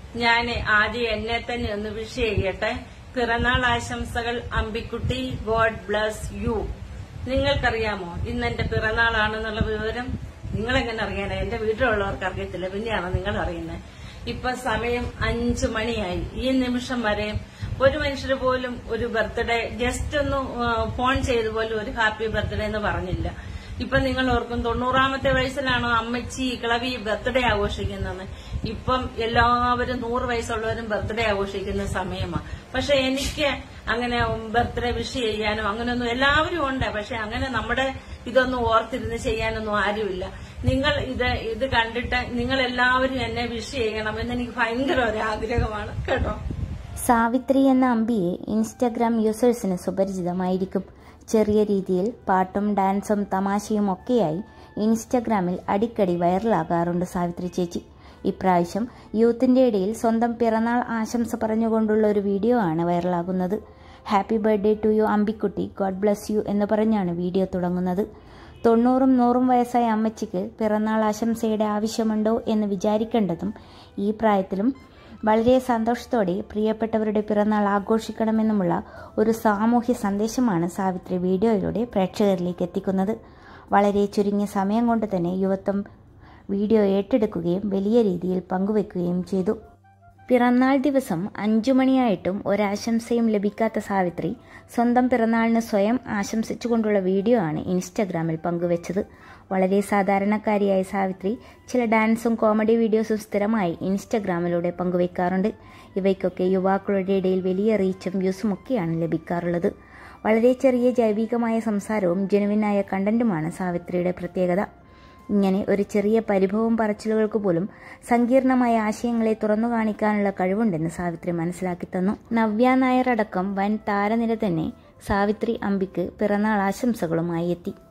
ഞാൻ ആദ്യം എന്നെ തന്നെ ഒന്ന് വിഷ് ചെയ്യട്ടെ പിറന്നാൾ ആശംസകൾ അമ്പിക്കുട്ടി ഗോഡ് ബ്ലസ് യു നിങ്ങൾക്കറിയാമോ ഇന്ന് എന്റെ പിറന്നാളാണെന്നുള്ള വിവരം നിങ്ങളെങ്ങനെ അറിയാനാ എന്റെ വീട്ടിലുള്ളവർക്ക് അറിയത്തില്ല പിന്നെയാണോ നിങ്ങൾ അറിയുന്നത് ഇപ്പൊ സമയം അഞ്ചു മണിയായി ഈ നിമിഷം വരെ ഒരു മനുഷ്യർ പോലും ഒരു ബർത്ത്ഡേ ജസ്റ്റ് ഒന്ന് ആ, ഫോൺ ചെയ്ത് പോലും ഒരു ഹാപ്പി ബർത്ത്ഡേ എന്ന് പറഞ്ഞില്ല ഇപ്പൊ നിങ്ങൾ ഓർക്കും തൊണ്ണൂറാമത്തെ വയസ്സിലാണോ അമ്മച്ചി കിളവി ബർത്ത്ഡേ ആഘോഷിക്കുന്നത് ഇപ്പം എല്ലാവരും നൂറ് വയസ്സുള്ളവരും ബർത്ത്ഡേ ആഘോഷിക്കുന്ന സമയമാണ് പക്ഷെ എനിക്ക് അങ്ങനെ ബർത്ത്ഡേ വിഷ് ചെയ്യാനോ അങ്ങനെയൊന്നും എല്ലാവരും ഉണ്ട് പക്ഷെ അങ്ങനെ നമ്മുടെ ഇതൊന്നും ഓർത്തിരുന്ന് ചെയ്യാനൊന്നും ആരുമില്ല നിങ്ങൾ ഇത് ഇത് കണ്ടിട്ട് നിങ്ങൾ എല്ലാവരും എന്നെ വിഷ് ചെയ്യണമെന്ന് എനിക്ക് ഭയങ്കര ഒരു ആഗ്രഹമാണ് കേട്ടോ സാവിത്രി എന്ന അമ്പിയെ ഇൻസ്റ്റഗ്രാം യൂസേഴ്സിന് സുപരിചിതമായിരിക്കും ചെറിയ രീതിയിൽ പാട്ടും ഡാൻസും തമാശയും ഒക്കെയായി ഇൻസ്റ്റഗ്രാമിൽ അടിക്കടി വൈറലാകാറുണ്ട് സാവിത്രി ചേച്ചി ഇപ്രാവശ്യം യൂത്തിൻ്റെ ഇടയിൽ സ്വന്തം പിറന്നാൾ ആശംസ പറഞ്ഞുകൊണ്ടുള്ള ഒരു വീഡിയോ ആണ് വൈറലാകുന്നത് happy birthday to you Ambikkutty God bless you എന്ന് പറഞ്ഞാണ് വീഡിയോ തുടങ്ങുന്നത് തൊണ്ണൂറും നൂറും വയസ്സായ അമ്മച്ചിക്ക് പിറന്നാൾ ആശംസയുടെ ആവശ്യമുണ്ടോ എന്ന് വിചാരിക്കേണ്ടതും ഈ പ്രായത്തിലും വളരെ സന്തോഷത്തോടെ പ്രിയപ്പെട്ടവരുടെ പിറന്നാൾ ആഘോഷിക്കണമെന്നുമുള്ള ഒരു സാമൂഹ്യ സന്ദേശമാണ് സാവിത്രി വീഡിയോയിലൂടെ പ്രേക്ഷകരിലേക്ക് എത്തിക്കുന്നത് വളരെ ചുരുങ്ങിയ സമയം കൊണ്ട് തന്നെ യുവത്വം വീഡിയോ ഏറ്റെടുക്കുകയും വലിയ രീതിയിൽ പങ്കുവെക്കുകയും ചെയ്തു പിറന്നാൾ ദിവസം അഞ്ചു മണിയായിട്ടും ഒരാശംസയും ലഭിക്കാത്ത സാവിത്രി സ്വന്തം പിറന്നാളിന് സ്വയം ആശംസിച്ചുകൊണ്ടുള്ള വീഡിയോ ആണ് ഇൻസ്റ്റഗ്രാമിൽ പങ്കുവച്ചത് വളരെ സാധാരണക്കാരിയായ സാവിത്രി ചില ഡാൻസും കോമഡി വീഡിയോസും സ്ഥിരമായി ഇൻസ്റ്റഗ്രാമിലൂടെ പങ്കുവയ്ക്കാറുണ്ട് ഇവയ്ക്കൊക്കെ യുവാക്കളുടെ ഇടയിൽ വലിയ റീച്ചും വ്യൂസും ഒക്കെയാണ് ലഭിക്കാറുള്ളത് വളരെ ചെറിയ ജൈവികമായ സംസാരവും ജനുവിനായ കണ്ടന്റുമാണ് സാവിത്രിയുടെ പ്രത്യേകത ഇങ്ങനെ ഒരു ചെറിയ പരിഭവം പറച്ചിലുകൾക്ക് പോലും സങ്കീർണമായ ആശയങ്ങളെ തുറന്നു കാണിക്കാനുള്ള കഴിവുണ്ടെന്ന് സാവിത്രി മനസ്സിലാക്കി തന്നു നവ്യ നായർ അടക്കം വൻ താരനിര തന്നെ സാവിത്രി അമ്പിക്ക് പിറന്നാൾ ആശംസകളുമായി എത്തി